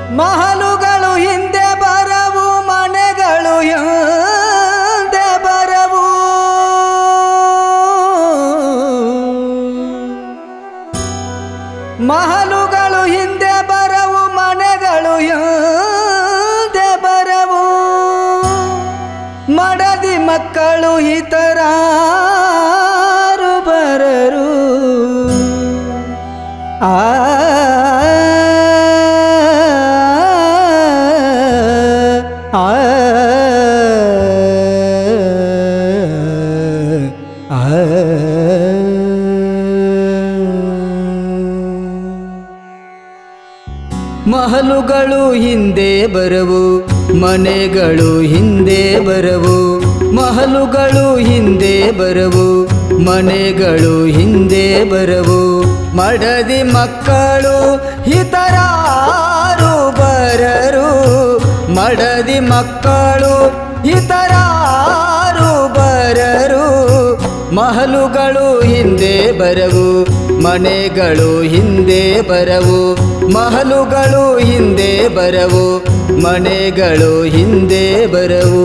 ಮಹಲುಗಳು ಹಿಂದೆ ಬರವು ಮನೆಗಳು ಹಿಂದೆ ಬರವು ಮಹಲುಗಳು ಹಿಂದೆ ಬರವು ಮನೆಗಳು ಹಿಂದೆ ಬರವು ಮಡದಿ ಮಕ್ಕಳು ಇತರಾರು ಬರರು ಆ ಆ ಮಹಲುಗಳು ಹಿಂದೆ ಬರವು ಮನೆಗಳು ಹಿಂದೆ ಬರವು ಮಹಲುಗಳು ಹಿಂದೆ ಬರವು ಮನೆಗಳು ಹಿಂದೆ ಬರವು ಮಡದಿ ಮಕ್ಕಳು ಇತರಾರು ಬರರು ಮಡದಿ ಮಕ್ಕಳು ಇತರಾರು ಬರರು ಮಹಲುಗಳು ಹಿಂದೆ ಬರವು ಮನೆಗಳು ಹಿಂದೆ ಬರವು ಮಹಲುಗಳು ಹಿಂದೆ ಬರವು ಮನೆಗಳು ಹಿಂದೆ ಬರವು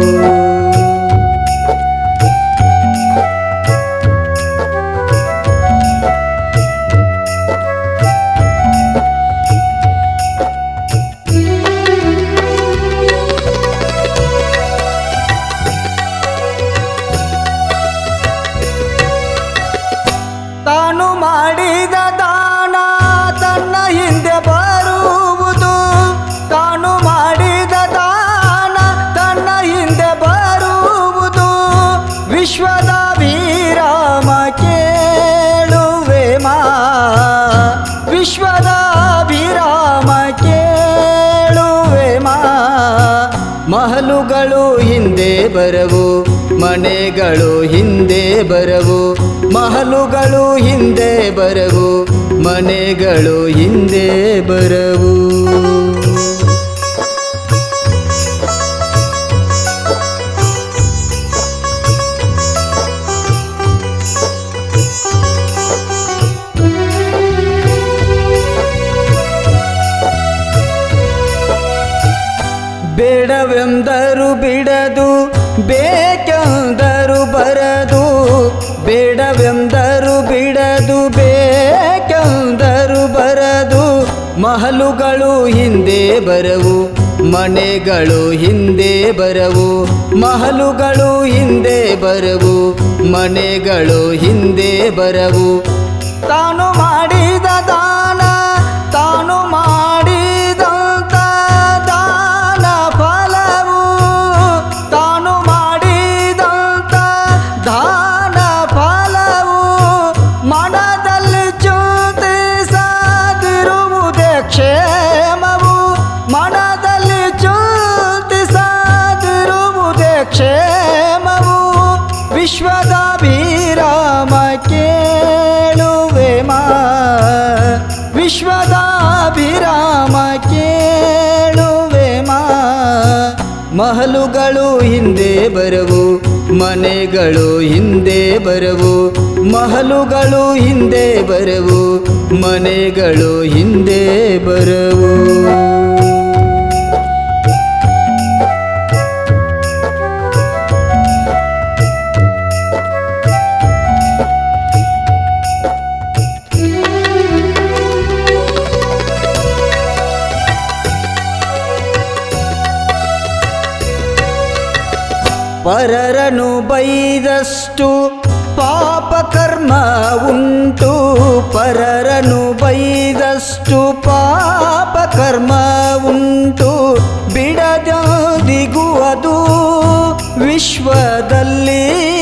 ತಾನು ಮಾಡಿದ ದಾನ ತನ್ನ ಹಿಂದೆ ಬರುವುದು ತಾನು ಮಾಡಿದ ದಾನ ತನ್ನ ಹಿಂದೆ ಬರುವುದು ವಿಶ್ವದ ವಿರಾಮ ಕೇಳುವೆ ಮಾ ವಿಶ್ವದ ವಿರಾಮ ಕೇಳುವೆ ಮಾ ಮಹಲುಗಳು ಹಿಂದೆ ಬರವು ಮನೆಗಳು ಹಿಂದೆ ಬರವು ಮಹಲುಗಳು ಹಿಂದೆ ಬರವು ಮನೆಗಳು ಹಿಂದೆ ಬರವು ಬೇಡವೆಂದರು ಬಿಡದು ಬೇಕೆಂದರು ಬರದು ಬೇಡವೆಂದರು ಬಿಡದು ಬೇಕೆಂದರು ಬರದು ಮಹಲುಗಳು ಹಿಂದೆ ಬರವು ಮನೆಗಳು ಹಿಂದೆ ಬರವು ಮಹಲುಗಳು ಹಿಂದೆ ಬರವು ಮನೆಗಳು ಹಿಂದೆ ಬರವು ತಾನು ಮಾಡಿದ ದಾನ ತಾನು ಮಾಡಿದಂತ ದಾನ ಫಲವು ತಾನು ಮಾಡಿದಂತ ದಾನ ಫಲವು ಮನದಲ್ಲಿ ಚಿಂತಿಸದಿರುವುದೇ ಕ್ಷೇಮವು ಮನದಲ್ಲಿ ಚಿಂತಿಸದಿರುವುದೇ ಕ್ಷೇಮವು ವಿಶ್ವದ ವಿರಾಮ ಕೇಳುವೆ ಮಾ ವಿಶ್ವದ ವಿರಾಮ ಕೇಳುವೆ ಮಾ ಮಹಲುಗಳು ಹಿಂದೆ ಬರವು ಮನೆಗಳು ಹಿಂದೆ ಬರವು ಮಹಲುಗಳು ಹಿಂದೆ ಬರವು ಮನೆಗಳು ಹಿಂದೆ ಬರವು ಪರರನು ಬೈದಷ್ಟು ಪಾಪ ಕರ್ಮ ಉಂಟು ಪರರನು ಬೈದಷ್ಟು ಪಾಪ ಕರ್ಮ ಉಂಟು ಬಿಡದಿಗೂ ಅದು ವಿಶ್ವದಲ್ಲಿ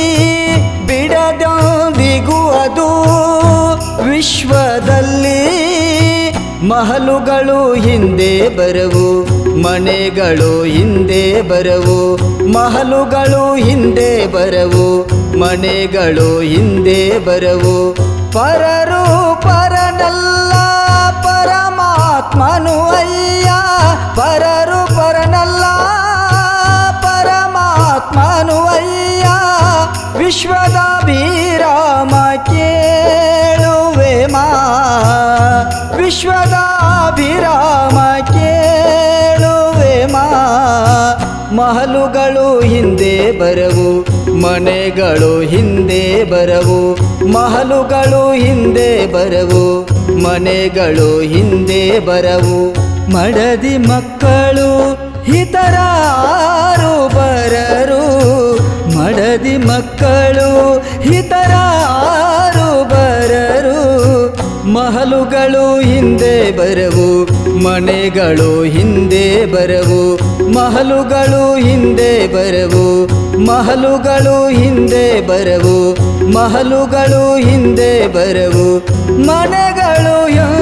ಬಿಡದಿಗೂ ಅದು ವಿಶ್ವದಲ್ಲಿ ಮಹಲುಗಳು ಹಿಂದೆ ಬರವು ಮನೆಗಳು ಹಿಂದೆ ಬರವು ಮಹಲುಗಳು ಹಿಂದೆ ಬರವು ಮನೆಗಳು ಹಿಂದೆ ಬರವು ಪರರು ಪರನಲ್ಲ ಪರಮಾತ್ಮನು ಅಯ್ಯ ಪರರು ಪರನಲ್ಲ ಪರಮಾತ್ಮನು ಅಯ್ಯ ವಿಶ್ವದ ವಿರಾಮ ಕೇಳುವೆ ಮಾ ವಿಶ್ವದ ವಿರಾಮ ಕೇಳುವೆ ಮಹಲುಗಳು ಹಿಂದೆ ಬರವು ಮನೆಗಳು ಹಿಂದೆ ಬರವು ಮಹಲುಗಳು ಹಿಂದೆ ಬರವು ಮನೆಗಳು ಹಿಂದೆ ಬರವು ಮಡದಿ ಮಕ್ಕಳು ಹಿತರಾರು ಬರರು ಮಡದಿ ಮಕ್ಕಳು ಹಿತರಾರು ಬರರು ಮಹಲುಗಳು ಹಿಂದೆ ಬರವು ಮನೆಗಳು ಹಿಂದೆ ಬರವು ಮಹಲುಗಳು ಹಿಂದೆ ಬರವು ಮಹಲುಗಳು ಹಿಂದೆ ಬರವು ಮಹಲುಗಳು ಹಿಂದೆ ಬರವು ಮನೆಗಳು